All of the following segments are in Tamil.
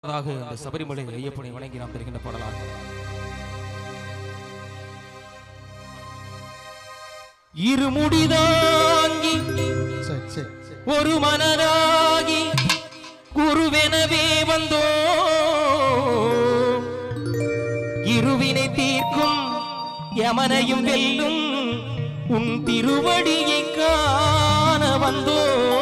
அதாக அந்த சபரிமலை ஐயப்பனை வணங்கி நாம் தருகின்ற பாடலாக இருமுடிதாங்கி சரி சரி சரி. ஒரு மனதாகி குருவெனவே வந்தோ இருவினை தீர்க்கும் யமனையும் வெல்லும் உன் திருவடியை காண வந்தோ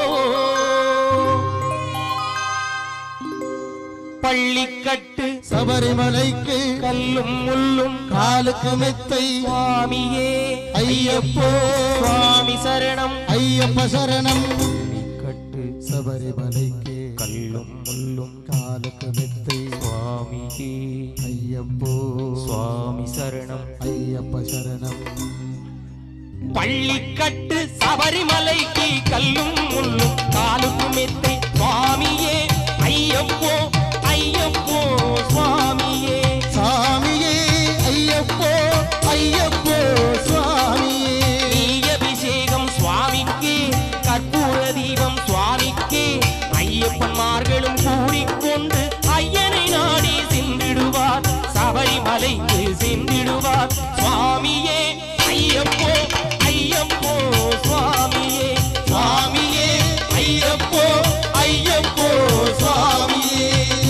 பள்ளிக்கட்டு சபரிமலைக்கு கல்லும் முள்ளும் காலுக்கு மெத்தை சுவாமியே ஐயப்போ சுவாமி சரணம் ஐயப்ப சரணம் கட்டு சபரிமலைக்கு கல்லும் முள்ளும் காலுக்கு மெத்தை சுவாமியே ஐயப்போ சுவாமி சரணம் ஐயப்ப சரணம் பள்ளிக்கட்டு சபரிமலைக்கு கல்லும் முள்ளும் காலுக்கு மெத்தை சுவாமியே ஐயப்போ ஐயப்போ சுவாமியே சாமியே ஐயப்போ ஐயப்போ சுவாமியே நீ அபிஷேகம் சுவாமிக்கே கற்பூர தீபம் சுவாமிக்கே ஐயப்பன்மார்களும் கூடிக்கொண்டு ஐயனை நாடி சென்றிடுவார் சபரிமலைக்கு சென்றிடுவார் சுவாமியே ஐயப்போ ஐயப்போ சுவாமியே சுவாமியே ஐயப்போ ஐயப்போ சுவாமியே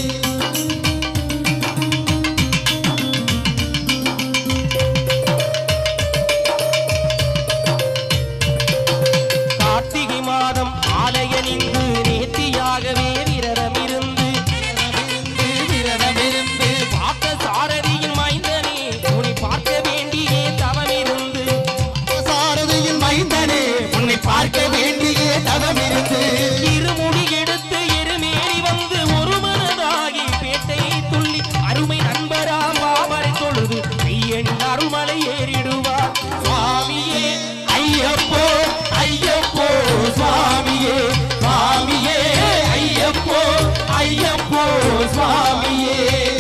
கார்த்திகை மாதம் ஆலய நின்று நேர்த்தியாகவே விரதமிருந்து விரதமிருந்து பார்த்த சாரதியின் மைந்தனே உன்னை பார்க்க வேண்டியே தவமிருந்து சாரதியின் மைந்தனே உன்னை பார்க்க வேண்டிய தவமிருந்து இருமுடி எடுத்து எருமேறி வந்து ஒரு மனதாகி பேட்டை துள்ளி அருமை நண்பராம் பாபரை தொழுது ஐயன் அருமலை ஏறிடுவார் சுவாமியே ஐயப்போ ஐயப்போ சுவாமியே சுவாமியே ஐயப்போ ஐயப்போ சுவாமியே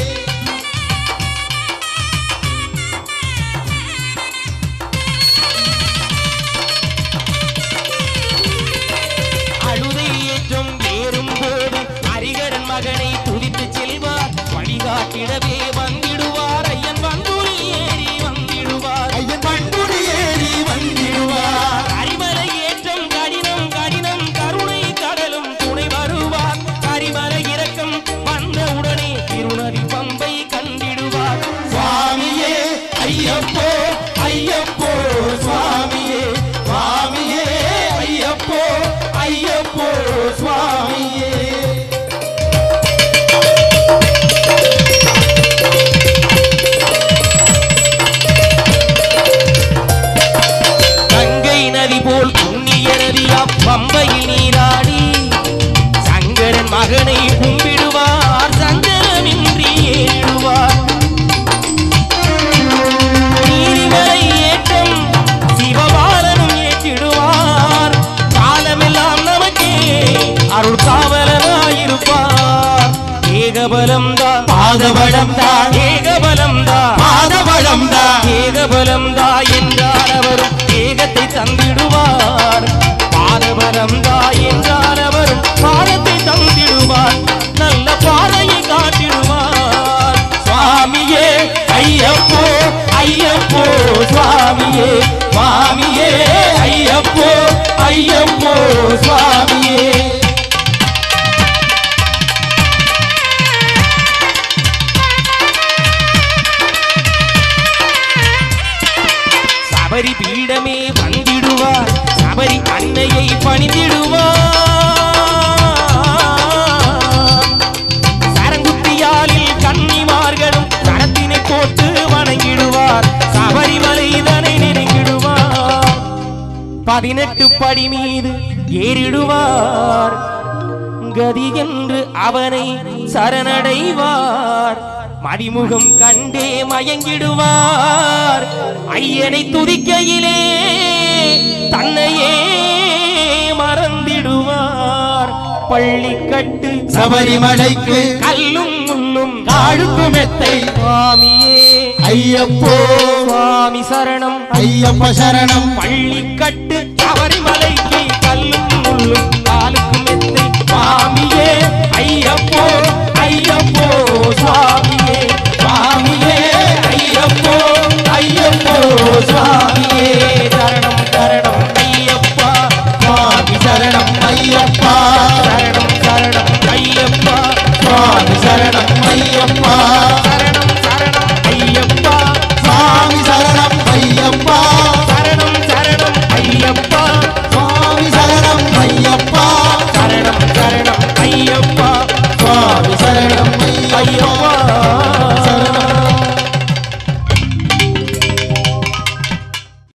அழுதை ஏற்றம் ஏறும் போது ஹரிகரன் மகனை துதித்து செல்வார் வழிகாட்டிடவே வந்திடுவார் ஐயன் வந்துரி ஏறி வந்திடுவார் ஐயன் பண்புடி ஏறி வந்திடுவார் கரிமலை ஏற்றம் கடினம் கடினம் கருணை கடலும் துணை வருவார் கரிமலை இறக்கம் வந்த உடனே திருநதி பம்பை கண்டிடுவார் சுவாமியே ஐயப்போ ஐயப்போ சுவாமியே சுவாமியே ஐயப்போ ஐயப்போ சுவாமியே கங்கை நதி போல் புண்ணிய நதியாம் பம்பையில் நீராடி சங்கரன் மகனை கும்பிடுவார் சஞ்சலமின்றி ஏறிடுவார் நீரிமலை ஏற்றம் சிவபாலனும் ஏற்றிடுவார் காலமெல்லாம் நமக்கே அருள் காவலனாயிருப்பார் ஏகபலம் தான் பாதபலம் தான் ஏகபலம் தான் பாதபலம் தான் ஏகபலம் தா என்றார் அவரும் ஏகத்தை தந்திடுவார் பாதபலம் தா என்றார் அவரும் பாதத்தை தந்திடுவார் நல்ல பாதையை காட்டிடுவார் சுவாமியே ஐயப்போ ஐயப்போ சுவாமியே சுவாமியே ஐயப்போ ஐயப்போ சுவாமியே சபரி பீடமே வந்திடுவார் சபரி அன்னையை பணிந்திடுவார் சரங்குத்தியாலில் கன்னிமார்களும் சரத்தினை போட்டு வணங்கிடுவார் சபரிமலை இதனை நெருங்கிடுவார் பதினெட்டு படி மீது ஏறிடுவார் கதி என்று அவனை சரணடைவார் மதிமுகம் கண்டே மயங்கிடுவார் ஐயனை துதிக்கையிலே தன்னையே மறந்திடுவார் பள்ளி கட்டு சபரிமலைக்கு கல்லும் முள்ளும் காழுக்கு மெத்தை சுவாமியே ஐயப்போ சுவாமி சரணம் ஐயப்ப சரணம் பள்ளி கட்டு சபரிமலைக்கு கல்லும் முள்ளும் காலுக்கு மெத்தை சுவாமியே ஐயப்போ ஐயப்போ ஐயப்போ